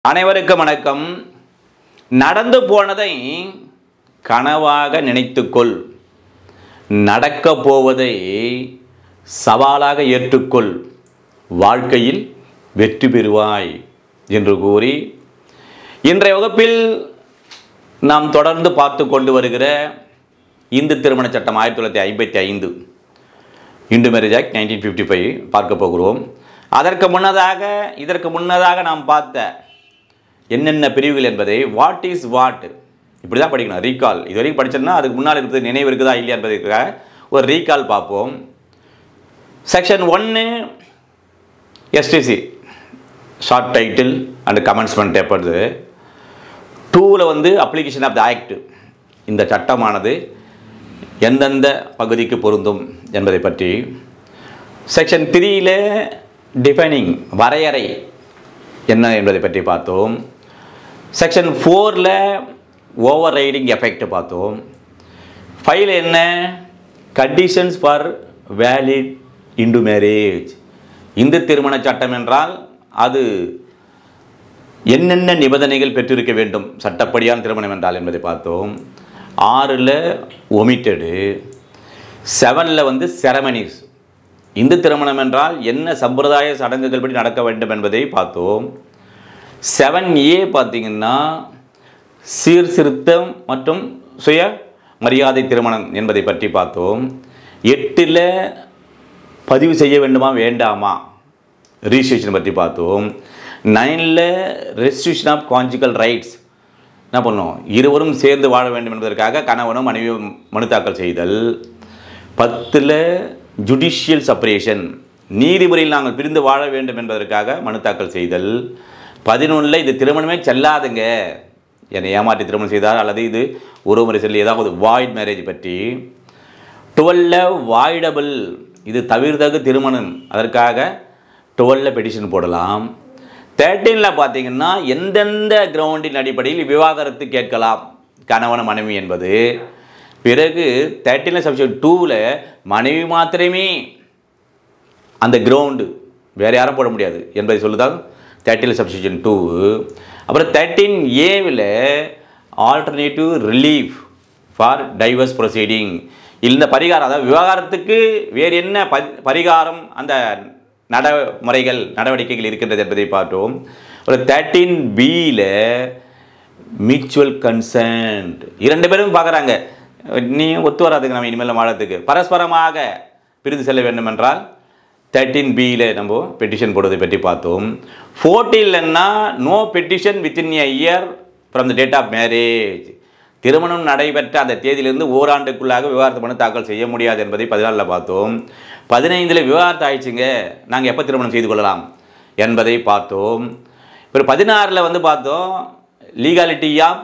அனைவருக்கும் வணக்கம் நடந்து போனதை கனவாக நினைத்துக்கொள் நடக்கப் போவதை சவாலாக ஏற்றுக்கொள் வாழ்க்கையில் வெற்றி பெறுவாய் என்று கூறி இன்றைய வகுப்பில் நாம் தொடர்ந்து பார்த்து கொண்டு வருகிற இந்து திருமண சட்டம் ஆயிரத்தி தொள்ளாயிரத்தி ஐம்பத்தி ஐந்து Hindu Marriage Act nineteen fifty five பார்க்க போகிறோம் அதற்கு முன்னதாக இதற்கு முன்னதாக நாம் பார்த்த என்னென்ன பிரிவுகள் என்பதை வாட் இஸ் வாட் இப்படி தான் படிக்கணும் ரீகால் இது வரைக்கும் படிச்சோம்னா அதுக்கு முன்னால் இருக்கிறது நினைவு இருக்குதா இல்லையா என்பதற்காக ஒரு ரீகால் பார்ப்போம் செக்ஷன் ஒன்று எஸ்டிசி ஷார்ட் டைட்டில் அண்ட் கமெண்ட்ஸ்மெண்ட் எப்பொழுது டூவில் வந்து அப்ளிகேஷன் ஆஃப் த ஆக்ட் இந்த சட்டமானது எந்தெந்த பகுதிக்கு பொருந்தும் என்பதை பற்றி செக்ஷன் த்ரீயில் டிஃபைனிங் வரையறை என்ன என்பதை பற்றி பார்த்தோம் செக்ஷன் ஃபோரில் ஓவர் ரைடிங் எஃபெக்ட் பார்த்தோம் ஃபைவ்ல என்ன conditions for valid Hindu marriage Hindu திருமண சட்டம் என்றால் அது என்னென்ன நிபந்தனைகள் பெற்றிருக்க வேண்டும் சட்டப்படியான திருமணம் என்றால் என்பதை பார்த்தோம் ஆறில் ஒமிட்டடு செவனில் வந்து செரமனிஸ் இந்து திருமணம் என்றால் என்ன சம்பிரதாய சடங்குகள் படி நடக்க வேண்டும் என்பதை பார்த்தோம் செவன் ஏ பார்த்தீங்கன்னா சீர்திருத்தம் மற்றும் சுய மரியாதை திருமணம் என்பதை பற்றி பார்த்தோம் எட்டில் பதிவு செய்ய வேண்டுமா வேண்டாமா ரிஜிஸ்ட்ரேஷன் பற்றி பார்த்தோம் நைனில் ரெஸ்ட்ரிக்ஷன் ஆஃப் கான்ஜிக்கல் ரைட்ஸ் என்ன பண்ணோம் இருவரும் சேர்ந்து வாழ வேண்டும் என்பதற்காக கணவனும் மனைவியும் மனு தாக்கல் செய்தல் பத்தில் ஜுடிஷியல் செப்பரேஷன் நீதிமுறையில் நாங்கள் பிரிந்து வாழ வேண்டும் என்பதற்காக மனு தாக்கல் செய்தல் பதினொன்றில் இது திருமணமே செல்லாதுங்க என்னை ஏமாற்றி திருமணம் செய்தார் அல்லது இது உறவுமுறை செல்லி ஏதாவது வாய்ட் மேரேஜ் பற்றி டுவெல்ல வாய்டபிள் இது தவிர்த்தகு திருமணம் அதற்காக டுவெல்ல பெட்டிஷன் போடலாம் தேர்ட்டீனில் பார்த்தீங்கன்னா எந்தெந்த கிரவுண்டின் அடிப்படையில் விவாகரத்து கேட்கலாம் கணவன் மனைவி என்பது பிறகு தேர்ட்டீனில் சப்ஜெக்ட் டூவில் மனைவி மாத்திரமே அந்த கிரவுண்டு வேறு யாரும் போட முடியாது என்பதை சொல்லுதான் தேர்ட்டில் சப்ஸ்டியூஷன் டூ அப்புறம் தேர்ட்டீன் ஏவில் alternative relief for divorce proceeding இந்த பரிகாரம் அதாவது விவகாரத்துக்கு வேறு என்ன ப பரிகாரம் அந்த நடைமுறைகள் நடவடிக்கைகள் இருக்கின்றது என்பதை பார்த்தோம் ஒரு தேர்ட்டீன் பியில் மியூச்சுவல் கன்சென்ட் இரண்டு பேரும் பார்க்குறாங்க நீ ஒத்து வராதுங்க நம்ம இனிமேல் வாழறதுக்கு பரஸ்பரமாக பிரிந்து செல்ல வேண்டும் என்றால் தேர்ட்டீன் பியில் நம்ம பெட்டிஷன் போடுவதை பற்றி பார்த்தோம் ஃபோர்டீன்லன்னா no petition within a year from the date of marriage திருமணம் நடைபெற்ற அந்த தேதியிலிருந்து ஓராண்டுக்குள்ளாக விவாகரத்து மனு தாக்கல் செய்ய முடியாது என்பதை பதினாலில் பார்த்தோம் பதினைந்தில் விவாகரத்து ஆயிடுச்சுங்க நாங்கள் எப்போ திருமணம் செய்து கொள்ளலாம் என்பதை பார்த்தோம் ஒரு பதினாறில் வந்து பார்த்தோம் legality of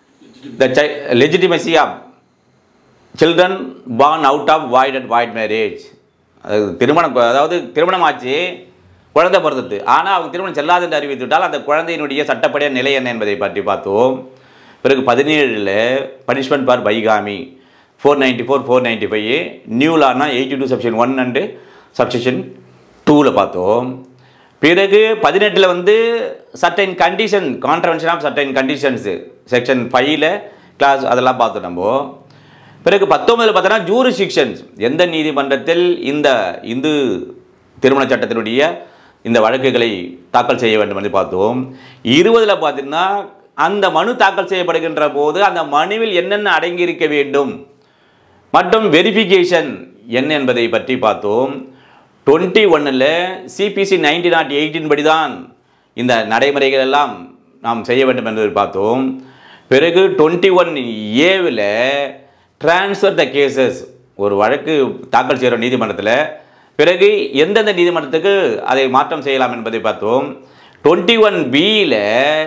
the legitimacy of children born out of void and void marriage அதாவது திருமணம் அதாவது திருமணம் ஆச்சு குழந்தை பிறந்தது ஆனால் அவங்க திருமணம் செல்லாது என்று அறிவித்துவிட்டால் அந்த குழந்தையினுடைய சட்டப்படியான நிலை என்ன என்பதை பற்றி பார்த்தோம் பிறகு பதினேழில் punishment for bigamy four ninety four four ninety five நியூலானா eighty two subsection one and subsection டூவில் பார்த்தோம் பிறகு பதினெட்டில் வந்து certain condition contravention of certain conditions section ஃபைவ்ல கிளாஸ் அதெல்லாம் பார்த்தோம் நம்ம பிறகு பத்தொன்பதில் பார்த்தோன்னா ஜூரிஸ்டிக்ஷன்ஸ் எந்த நீதிமன்றத்தில் இந்த இந்து திருமண சட்டத்தினுடைய இந்த வழக்குகளை தாக்கல் செய்ய வேண்டும் என்று பார்த்தோம் இருபதில் பார்த்தீங்கன்னா அந்த மனு தாக்கல் செய்யப்படுகின்ற போது அந்த மனுவில் என்னென்ன அடங்கியிருக்க வேண்டும் மற்றும் வெரிஃபிகேஷன் என்ன என்பதை பற்றி பார்த்தோம் டுவெண்ட்டி ஒன்னில் சிபிசி நைன்டி நாட் எயிட்டின் படி தான் இந்த நடைமுறைகள் எல்லாம் நாம் செய்ய வேண்டும் என்பதை பார்த்தோம் பிறகு டுவெண்ட்டி ஒன் ஏவில் டிரான்ஸ்ஃபர் த கேசஸ் ஒரு வழக்கு தாக்கல் செய்கிற நீதிமன்றத்தில் பிறகு எந்தெந்த நீதிமன்றத்துக்கு அதை மாற்றம் செய்யலாம் என்பதை பார்த்தோம் டுவெண்ட்டி ஒன் பியில்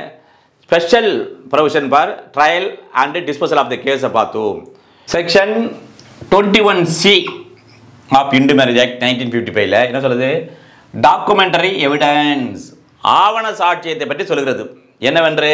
special provision for trial and disposal of the கேஸை பார்த்தோம் section twenty one C of Hindu Marriage Act nineteen fifty ஃபைவ்ல என்ன சொல்லுது டாக்குமெண்டரி எவிடன்ஸ் ஆவண சாட்சியத்தை பற்றி சொல்கிறது என்னவென்று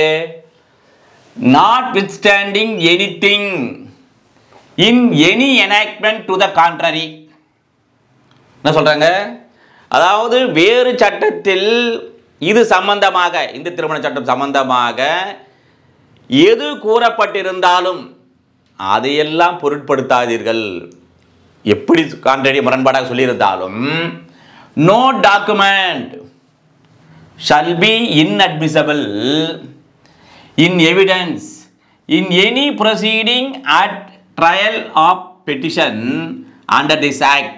notwithstanding anything in any enactment to the contrary என்ன சொல்கிறாங்க அதாவது வேறு சட்டத்தில் இது சம்பந்தமாக இந்த திருமண சட்டம் சம்பந்தமாக எது கூறப்பட்டிருந்தாலும் அதையெல்லாம் பொருட்படுத்தாதீர்கள் எப்படி கான்ட்ரடி முரண்பாடாக சொல்லியிருந்தாலும் no document shall be inadmissible in evidence in any proceeding at trial of petition under this act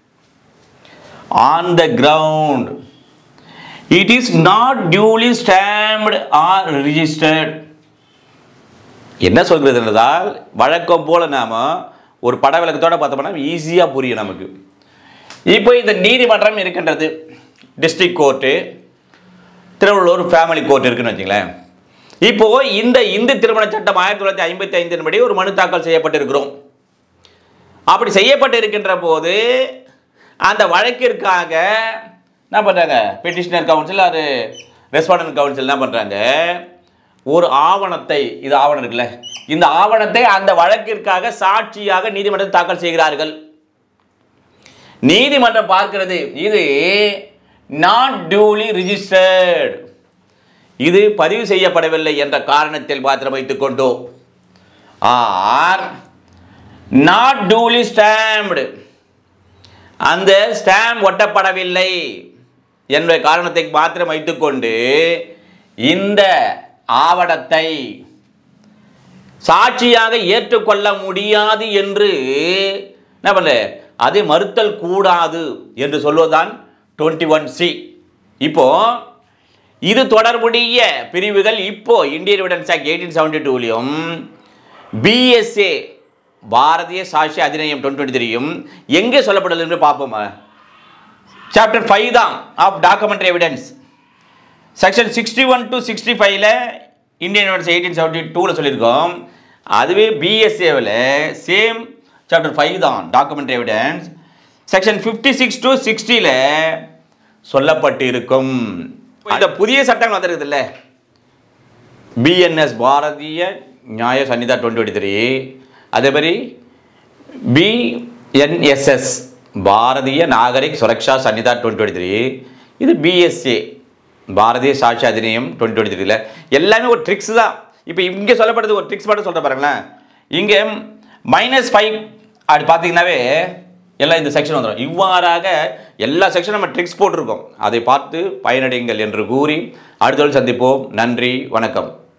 on the ground it is not duly stamped or registered என்ன சொல்கிறது என்றால் வழக்கம் போல நாம ஒரு பட விளக்கத்தோட பார்த்தோம்னா ஈஸியாக புரியும் நமக்கு இப்போ இந்த நீதிமன்றம் இருக்கின்றது district court Tiruvallur family court இருக்குன்னு வச்சுங்களேன் இப்போ இந்த இந்து திருமண சட்டம் ஆயிரத்தி தொள்ளாயிரத்தி ஐம்பத்தி ஐந்தின் படி ஒரு மனு தாக்கல் செய்யப்பட்டிருக்கிறோம் அப்படி செய்யப்பட்டு இருக்கின்ற போது அந்த வழக்கிற்காக என்ன பண்ணுறாங்க பெட்டிஷனர் கவுன்சில் அது ரெஸ்பாண்டன்ட் கவுன்சில் என்ன பண்ணுறாங்க ஒரு ஆவணத்தை இது ஆவணம் இருக்குல்ல இந்த ஆவணத்தை அந்த வழக்கிற்காக சாட்சியாக நீதிமன்றத்தில் தாக்கல் செய்கிறார்கள் நீதிமன்றம் பார்க்கிறது இது நாட் டியூலி ரிஜிஸ்டர்ட் இது பதிவு செய்யப்படவில்லை என்ற காரணத்தில் மாத்திரம் வைத்துக் கொண்டோ ஆர் நாட் டியூலி ஸ்டாம்ப்டு அந்த ஸ்டாம்ப் ஒட்டப்படவில்லை என்ற காரணத்தை மாத்திரம் வைத்துக்கொண்டு இந்த ஆவணத்தை சாட்சியாக ஏற்றுக்கொள்ள முடியாது என்று என்ன பண்ண அதை மறுத்தல் கூடாது என்று சொல்வதுதான் டுவெண்ட்டி ஒன் சி இப்போ இது தொடர்புடைய பிரிவுகள் இப்போ Indian Evidence Act eighteen seventy டூலையும் பிஎஸ்ஏ பாரதிய சாட்சி அதிநியம் டுவெண்ட்டி த்ரீயும் எங்கே சொல்லப்படுது என்று பார்ப்போமா சாப்டர் ஃபைவ் தான் of documentary evidence section sixty one to சிக்ஸ்டி ஃபைவ்ல இந்தியன் எவிடன்ஸ் எயிட்டீன் செவன்ட்டி டூவில் சொல்லியிருக்கோம் அதுவே பிஎஸ்ஏவில் சேம் சாப்டர் ஃபைவ் தான் document evidence section fifty six to சிக்ஸ்டியில் சொல்லப்பட்டு இருக்கும் இந்த புதிய சட்டங்கள் வந்திருக்குதுல்ல பிஎன்எஸ் பாரதிய நியாய சன்னிதா டுவெண்ட்டி த்ரீ அதே மாதிரி BNSS Bharatiya Nagarik Suraksha Sanhita twenty three இது BSA Bharatiya Sakshya Adhiniyam twenty twenty த்ரீல எல்லாமே ஒரு ட்ரிக்ஸ் தான் இப்போ இங்கே சொல்லப்படுறது ஒரு ட்ரிக்ஸ் மட்டும் சொல்கிற பாருங்களேன் இங்கே மைனஸ் ஃபைவ் அப்படி பார்த்தீங்கன்னாவே எல்லாம் இந்த செக்ஷன் வந்துடும் இவ்வாறாக எல்லா செக்ஷனும் நம்ம ட்ரிக்ஸ் போட்டிருக்கோம் அதை பார்த்து பயனடைங்கள் என்று கூறி அடுத்த சந்திப்போம் நன்றி வணக்கம்